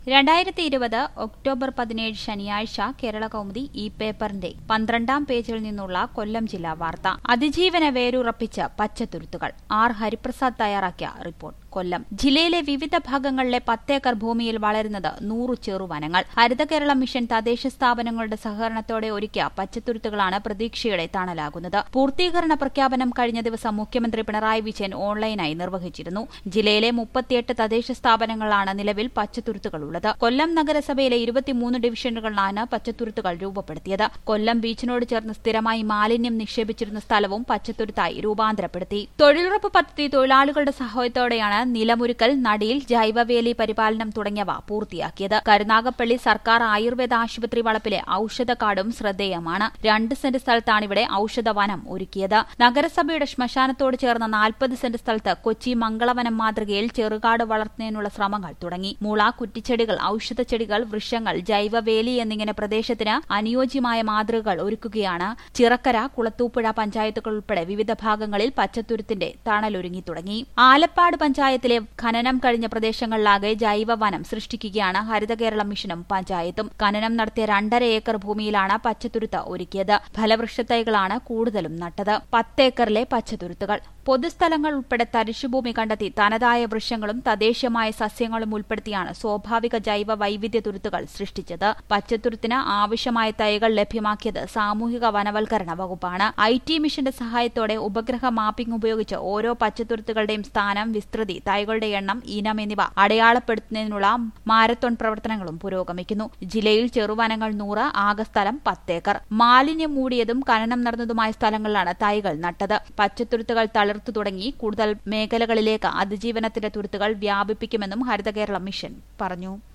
രണ്ടായിരത്തി ഇരുപത് ഒക്ടോബർ പതിനേഴ് ശനിയാഴ്ച കേരള കൗമുദി ഈ പേപ്പറിന്റെ പന്ത്രണ്ടാം പേജിൽ നിന്നുള്ള കൊല്ലം ജില്ലാ വാർത്ത അതിജീവന വേരുറപ്പിച്ച് പച്ചത്തുരുത്തുകൾ ആർ ഹരിപ്രസാദ് തയ്യാറാക്കിയ റിപ്പോർട്ട് കൊല്ലം ജില്ലയിലെ വിവിധ ഭാഗങ്ങളിലെ പത്തേക്കർ ഭൂമിയിൽ വളരുന്നത് നൂറു ചെറുവനങ്ങൾ ഹരിത കേരള മിഷൻ തദ്ദേശ സ്ഥാപനങ്ങളുടെ സഹകരണത്തോടെ ഒരുക്കിയ പച്ചത്തുരുത്തുകളാണ് പ്രതീക്ഷയുടെ തണലാകുന്നത് പൂർത്തീകരണ പ്രഖ്യാപനം കഴിഞ്ഞ ദിവസം മുഖ്യമന്ത്രി പിണറായി വിജയൻ ഓൺലൈനായി നിർവഹിച്ചിരുന്നു ജില്ലയിലെ മുപ്പത്തിയെട്ട് തദ്ദേശ സ്ഥാപനങ്ങളാണ് നിലവിൽ പച്ചത്തുരുത്തുകൾ ഉള്ളത് കൊല്ലം നഗരസഭയിലെ ഇരുപത്തിമൂന്ന് ഡിവിഷനുകളിലാണ് പച്ചത്തുരുത്തുകൾ രൂപപ്പെടുത്തിയത് കൊല്ലം ബീച്ചിനോട് ചേർന്ന് സ്ഥിരമായി മാലിന്യം നിക്ഷേപിച്ചിരുന്ന സ്ഥലവും പച്ചത്തുരുത്തായി രൂപാന്തരപ്പെടുത്തി തൊഴിലുറപ്പ് പദ്ധതി തൊഴിലാളികളുടെ സഹായത്തോടെയാണ് നിലമുരുക്കൽ നടിയിൽ ജൈവവേലി പരിപാലനം തുടങ്ങിയവ പൂർത്തിയാക്കിയത് കരുനാഗപ്പള്ളി സർക്കാർ ആയുർവേദ ആശുപത്രി വളപ്പിലെ ഔഷധ കാർഡും ശ്രദ്ധേയമാണ് രണ്ട് സെന്റ് സ്ഥലത്താണ് ഇവിടെ ഔഷധ വനം ഒരുക്കിയത് നഗരസഭയുടെ ശ്മശാനത്തോട് ചേർന്ന നാൽപ്പത് സെന്റ് സ്ഥലത്ത് കൊച്ചി മംഗളവനം മാതൃകയിൽ ചെറുകാട് വളർത്തുന്നതിനുള്ള ശ്രമങ്ങൾ തുടങ്ങി മുള കുറ്റിച്ചെടികൾ ഔഷധച്ചെടികൾ വൃക്ഷങ്ങൾ ജൈവവേലി എന്നിങ്ങനെ പ്രദേശത്തിന് അനുയോജ്യമായ മാതൃകകൾ ഒരുക്കുകയാണ് ചിറക്കര കുളത്തൂപ്പുഴ പഞ്ചായത്തുകൾ ഉൾപ്പെടെ വിവിധ ഭാഗങ്ങളിൽ പച്ചത്തുരുത്തിന്റെ തണലൊരുങ്ങി തുടങ്ങി ആലപ്പാട് പഞ്ചായത്തിലെ ഖനനം കഴിഞ്ഞ പ്രദേശങ്ങളിലാകെ ജൈവവനം സൃഷ്ടിക്കുകയാണ് ഹരിത കേരള മിഷനും പഞ്ചായത്തും ഖനനം നടത്തിയ രണ്ടര ഏക്കർ ഭൂമിയിലാണ് പച്ചത്തുരുത്ത് ഒരുക്കിയത് ഫലവൃക്ഷത്തൈകളാണ് കൂടുതലും നട്ടത് പത്തേക്കറിലെ പച്ചത്തുരുത്തുകൾ പൊതുസ്ഥലങ്ങൾ ഉൾപ്പെടെ തരിശുഭൂമി കണ്ടെത്തി തനതായ വൃക്ഷങ്ങളും തദ്ദേശീയമായ സസ്യങ്ങളും ഉൾപ്പെടുത്തിയാണ് സ്വാഭാവിക ജൈവ വൈവിധ്യ തുരുത്തുകൾ സൃഷ്ടിച്ചത് പച്ചത്തുരുത്തിന് ആവശ്യമായ തൈകൾ ലഭ്യമാക്കിയത് സാമൂഹിക വനവൽക്കരണ വകുപ്പാണ് ഐ ടി മിഷന്റെ സഹായത്തോടെ ഉപഗ്രഹ മാപ്പിംഗ് ഉപയോഗിച്ച് ഓരോ പച്ചത്തുരുത്തുകളുടെയും സ്ഥാനം വിസ്തൃതി തൈകളുടെ എണ്ണം ഇനം എന്നിവ അടയാളപ്പെടുത്തുന്നതിനുള്ള മാരത്തോൺ പ്രവർത്തനങ്ങളും പുരോഗമിക്കുന്നു ജില്ലയിൽ ചെറുവനങ്ങൾ നൂറ് ആകെ സ്ഥലം പത്തേക്കർ മാലിന്യം മൂടിയതും ഖനനം നടന്നതുമായ സ്ഥലങ്ങളിലാണ് തൈകൾ നട്ടത് പച്ചത്തുരുത്തുകൾ തളിർത്തു തുടങ്ങി കൂടുതൽ മേഖലകളിലേക്ക് അതിജീവനത്തിന്റെ തുരുത്തുകൾ വ്യാപിപ്പിക്കുമെന്നും ഹരിത കേരള മിഷൻ പറഞ്ഞു